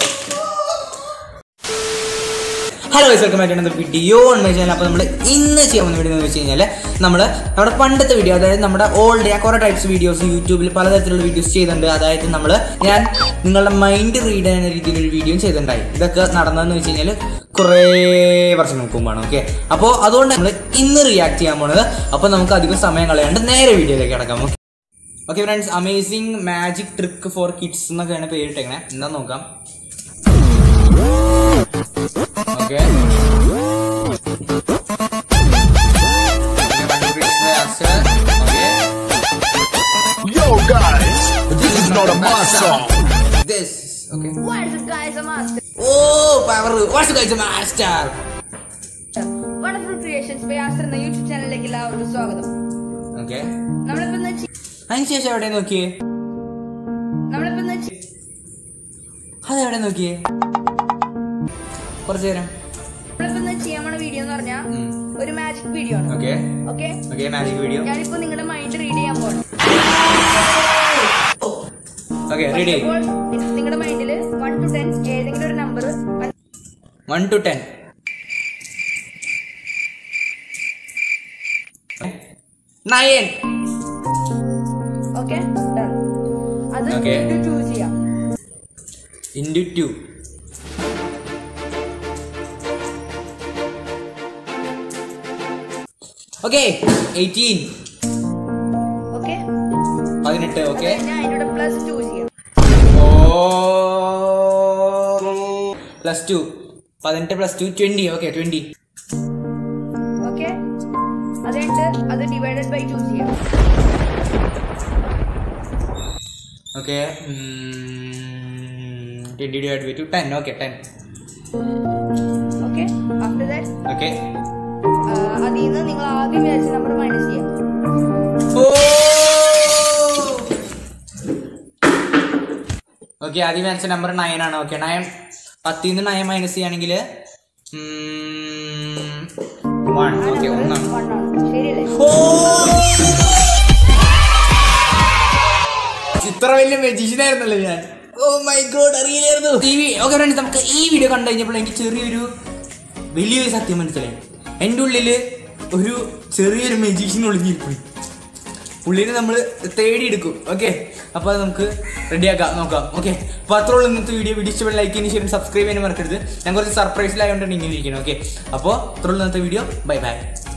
Hello welcome back to video on my channel അപ്പോൾ നമ്മൾ ഇന്ന് ചെയ്യാൻ പോകുന്ന വീഡിയോ എന്ന് വെച്ച് കഴിഞ്ഞാൽ നമ്മൾ നമ്മുടെ പണ്ടത്തെ വീഡിയോ അതായത് നമ്മുടെ ഓൾഡ് ഞാൻ കുറേ ടൈപ്സ് വീഡിയോസ് യൂട്യൂബിൽ പലതരത്തിലുള്ള വീഡിയോസ് ചെയ്തിട്ടുണ്ട് അതായത് നമ്മൾ ഞാൻ നിങ്ങളുടെ മൈൻഡ് റീഡ് ചെയ്യുന്ന രീതിയിലൊരു വീഡിയോ ചെയ്തിട്ടുണ്ടായി ഇതൊക്കെ നടന്നതെന്ന് വെച്ച് കഴിഞ്ഞാൽ കുറേ വർഷങ്ങൾക്ക് മുമ്പാണ് ഓക്കെ അപ്പോൾ അതുകൊണ്ട് നമ്മൾ ഇന്ന് റിയാക്ട് ചെയ്യാൻ പോണത് അപ്പോൾ നമുക്ക് അധികം സമയം കളയാണ്ട് നേരെ വീഡിയോയിലേക്ക് കിടക്കാം okay okay friends amazing magic trick for kids എന്നൊക്കെയാണ് പേരിട്ടേക്കണേ എന്താ നോക്കാം okay Yo guys, this is not a mass song. This, okay. What is it, guys? I'm Oscar. Oh, power! What's the guy's master? Wonderful creations by Aster എന്ന YouTube ചാനലിലേക്ക് എല്ലാവർക്കും സ്വാഗതം Okay. നമ്മളിപ്പോ ഇന്ന് ചെ- അതിനുശേഷം എവിടെ നോക്കിയേ നമ്മളിപ്പോ ഇന്ന് ചെ- അതെവിടെ നോക്കിയേ കുറച്ചു നേരം നമ്മളിപ്പോ ഇന്ന് ചെയ്യാൻ പോണ വീഡിയോ എന്ന് പറഞ്ഞാൽ ഉം. ഒരു മാജിക് വീഡിയോ ആണ് okay okay okay magic video ഞാനിപ്പോ നിങ്ങളുടെ മൈൻഡ് റീഡ് ചെയ്യാൻ പോകണം ഓക്കെ റെഡി അപ്പോൾ നിങ്ങളുടെ മൈൻഡിൽ വൺ ടു ടെൻ ഏതെങ്കിലും ഒരു number one to ten nine okay അത് Okay. ചൂസ് ചെയ്യാം into two okay eighteen okay പതിനെട്ട് ഓക്കെ ഞാൻ അതിനോട് പ്ലസ് ചൂസ് ചെയ്യാം പ്ലസ് ടു പതിനെട്ട് plus two twenty okay twenty okay അത് കഴിഞ്ഞിട്ട് അത് ഡിവൈഡഡ് ബൈ ചൂസ് ചെയ്യാം okay twenty divide by two ten okay ten okay after that okay അതിൽ നിന്ന് നിങ്ങൾ ആദ്യം വിചാരിച്ച നമ്പർ മൈനസ് ചെയ്യാം ഓക്കെ ആദ്യം വരച്ച നമ്പർ നയൻ ആണ് ഓക്കെ നയൻ പത്തിൽ നിന്ന് നയൻ മൈനസ് ചെയ്യുകയാണെങ്കിൽ വൺ ആ ഓക്കെ നമ്പർ ഒന്നാണ് വൺ ആണ് ശരിയല്ലേ ഇത്ര വലിയ മെജീഷ്യൻ ആയിരുന്നല്ലോ ഞാൻ ഓ മൈ ഗോഡ് അറിയില്ലായിരുന്നു ഓക്കെ ഫ്രണ്ട്സ് നമുക്ക് ഈ വീഡിയോ കണ്ടു കഴിഞ്ഞപ്പോൾ എനിക്ക് ചെറിയൊരു വലിയൊരു സത്യം മനസ്സിലായി എൻ്റെ ഉള്ളില് ഒരു ചെറിയൊരു മെജീഷ്യൻ ഒളിഞ്ഞിരിക്കും പുള്ളിനെ നമ്മൾ തേടിയെടുക്കും ഓക്കെ അപ്പോൾ അത് നമുക്ക് റെഡിയാക്കാം നോക്കാം ഓക്കെ അപ്പോൾ അത്രേ ഉള്ളൂ ഇന്നത്തെ വീഡിയോ വീഡിയോ ഇഷ്ടപ്പെട്ട ലൈക്ക് ചെയ്യുന്ന ശേഷം സബ്സ്ക്രൈബ് ചെയ്യാൻ മറക്കരുത് ഞാൻ കുറച്ച് സർപ്രൈസിലായതുകൊണ്ടാണ് ഇങ്ങനെ ഇരിക്കുന്നത് ഓക്കെ അപ്പോൾ അത്രേ ഉള്ളൂ ഇന്നത്തെ വീഡിയോ ബൈ ബൈ